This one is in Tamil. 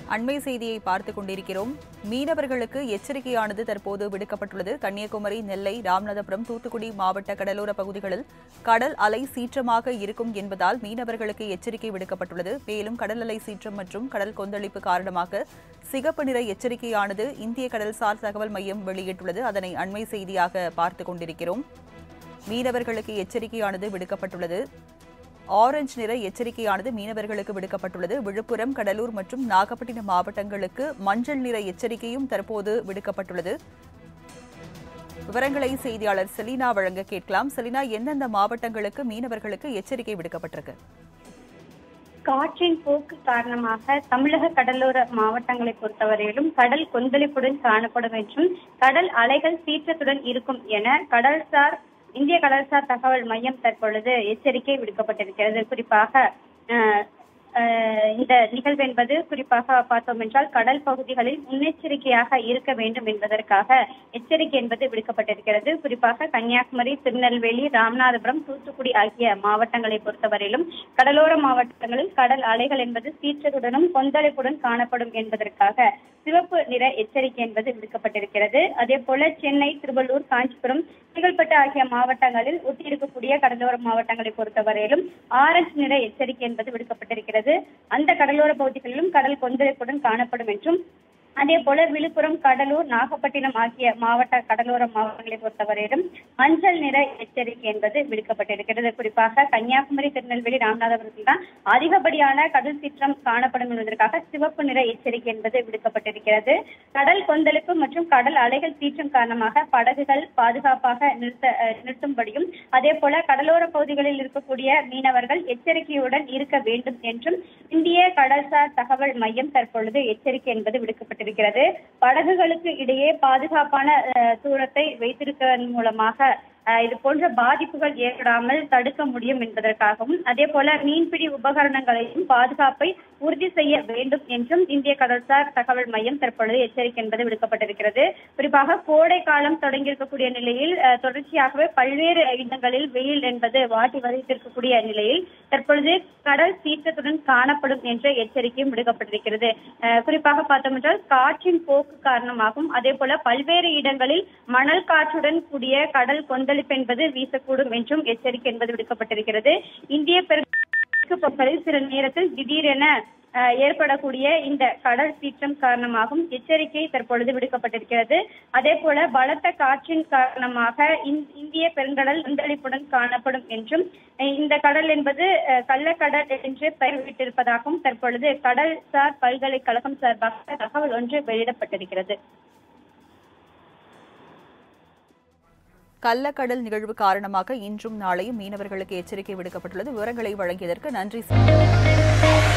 அண்மை செய்தியை பார்த்துக் கொண்டிருக்கிறோம் மீனவர்களுக்கு எச்சரிக்கையானது தற்போது விடுக்கப்பட்டுள்ளது கன்னியாகுமரி நெல்லை ராமநாதபுரம் தூத்துக்குடி மாவட்ட கடலோர பகுதிகளில் கடல் அலை சீற்றமாக இருக்கும் என்பதால் மீனவர்களுக்கு எச்சரிக்கை விடுக்கப்பட்டுள்ளது மேலும் கடல் அலை சீற்றம் மற்றும் கடல் கொந்தளிப்பு காரணமாக சிகப்பு நிற எச்சரிக்கையானது இந்திய கடல்சார் தகவல் மையம் வெளியிட்டுள்ளது அதனை அண்மை செய்தியாக பார்த்துக் கொண்டிருக்கிறோம் மீனவர்களுக்கு எச்சரிக்கையானது விடுக்கப்பட்டுள்ளது ஆரஞ்சு நிற எச்சரிக்கையானது மீனவர்களுக்கு விடுக்கப்பட்டுள்ளது விழுப்புரம் கடலூர் மற்றும் நாகப்பட்டினம் மாவட்டங்களுக்கு மஞ்சள் நிற எச்சரிக்கையும் தற்போது விடுக்கப்பட்டுள்ளது விவரங்களை செய்தியாளர் செலினா வழங்க கேட்கலாம் செலினா எந்தெந்த மாவட்டங்களுக்கு மீனவர்களுக்கு எச்சரிக்கை விடுக்கப்பட்டிருக்கு காற்றின் போக்கு காரணமாக தமிழக கடலோர மாவட்டங்களை பொறுத்தவரையிலும் கடல் கொந்தளிப்புடன் காணப்படும் என்றும் கடல் அலைகள் சீற்றத்துடன் இருக்கும் என கடல்சார் இந்திய கடல்சார் தகவல் மையம் தற்பொழுது எச்சரிக்கை விடுக்கப்பட்டிருக்கிறது குறிப்பாக அஹ், அஹ், இந்த நிகழ்வு என்பது குறிப்பாக பார்த்தோம் என்றால் கடல் பகுதிகளில் முன்னெச்சரிக்கையாக இருக்க வேண்டும் என்பதற்காக எச்சரிக்கை என்பது விடுக்கப்பட்டிருக்கிறது குறிப்பாக கன்னியாகுமரி திருநெல்வேலி ராமநாதபுரம் தூத்துக்குடி ஆகிய மாவட்டங்களை பொறுத்தவரையிலும் கடலோர மாவட்டங்களில் கடல் அலைகள் என்பது சீற்றத்துடனும் கொந்தளிப்புடன் காணப்படும் என்பதற்காக சிவப்பு நிற எச்சரிக்கை என்பது விடுக்கப்பட்டிருக்கிறது அதே போல சென்னை திருவள்ளூர் காஞ்சிபுரம் செங்கல்பட்டு ஆகிய மாவட்டங்களில் ஒட்டியிருக்கக்கூடிய கடலோர மாவட்டங்களை பொறுத்தவரையிலும் ஆரஞ்சு நிற எச்சரிக்கை என்பது விடுக்கப்பட்டிருக்கிறது அந்த கடலோர பகுதிகளிலும் கடல் கொந்தளிப்புடன் காணப்படும் என்றும் அதே போல விழுப்புரம் கடலூர் நாகப்பட்டினம் ஆகிய மாவட்ட கடலோர மாவட்டங்களை பொறுத்தவரையிலும் மஞ்சள் நிற எச்சரிக்கை என்பது விடுக்கப்பட்டிருக்கிறது குறிப்பாக கன்னியாகுமரி திருநெல்வேலி ராமநாதபுரத்தில் தான் அதிகப்படியான கடல் சீற்றம் காணப்படும் என்பதற்காக சிவப்பு நிற எச்சரிக்கை என்பது விடுக்கப்பட்டிருக்கிறது கடல் கொந்தளிப்பு மற்றும் கடல் அலைகள் சீற்றம் காரணமாக படகுகள் பாதுகாப்பாக நிறுத்த அஹ், நிறுத்தும்படியும் அதே போல கடலோர பகுதிகளில் இருக்கக்கூடிய மீனவர்கள் எச்சரிக்கையுடன் இருக்க வேண்டும் என்றும் இந்திய கடல்சார் தகவல் மையம் தற்பொழுது எச்சரிக்கை என்பது விடுக்கப்பட்டிருக்கிறது படகுகளுக்கு இடையே பாதுகாப்பான அஹ், தூரத்தை வைத்திருப்பதன் மூலமாக அஹ், இது போன்ற பாதிப்புகள் ஏற்படாமல் தடுக்க முடியும் என்பதற்காகவும் அதே போல மீன்பிடி உபகரணங்களையும் பாதுகாப்பை உறுதி செய்ய வேண்டும் என்றும் இந்திய கடல்சார் தகவல் மையம் தற்பொழுது எச்சரிக்கை என்பது விடுக்கப்பட்டிருக்கிறது குறிப்பாக கோடை காலம் தொடங்கியிருக்கக்கூடிய நிலையில் அஹ், தொடர்ச்சியாகவே பல்வேறு இடங்களில் வெயில் என்பது வாட்டி வதைத்திருக்கக்கூடிய நிலையில் தற்பொழுது கடல் சீற்றத்துடன் காணப்படும் என்ற எச்சரிக்கையும் விடுக்கப்பட்டிருக்கிறது அஹ், குறிப்பாக பார்த்தோம் என்றால் காற்றின் போக்கு காரணமாகவும் அதே போல பல்வேறு இடங்களில் மணல் காற்றுடன் கூடிய கடல் கொந்தளிப்பு என்பது வீசக்கூடும் என்றும் எச்சரிக்கை என்பது விடுக்கப்பட்டிருக்கிறது இந்திய பெருக்கு பகுதிகளில் சில நேரத்தில் திடீரென அஹ், ஏற்படக்கூடிய இந்த கடல் சீற்றம் காரணமாகவும் எச்சரிக்கை தற்பொழுது விடுக்கப்பட்டிருக்கிறது அதே போல பலத்த காற்றின் காரணமாக இந்- இந்திய பெருங்கடல் கொந்தளிப்புடன் காணப்படும் என்றும் அஹ், இந்த கடல் என்பது அஹ், கள்ளக்கடல் என்று பெயரிட்டிருப்பதாகவும் தற்பொழுது கடல்சார் பல்கலைக்கழகம் சார்பாக தகவல் ஒன்று வெளியிடப்பட்டிருக்கிறது கள்ளக்கடல் நிகழ்வு காரணமாக இன்றும் நாளையும் மீனவர்களுக்கு எச்சரிக்கை விடுக்கப்பட்டுள்ளது விவரங்களை வழங்கியதற்கு நன்றி செலினா.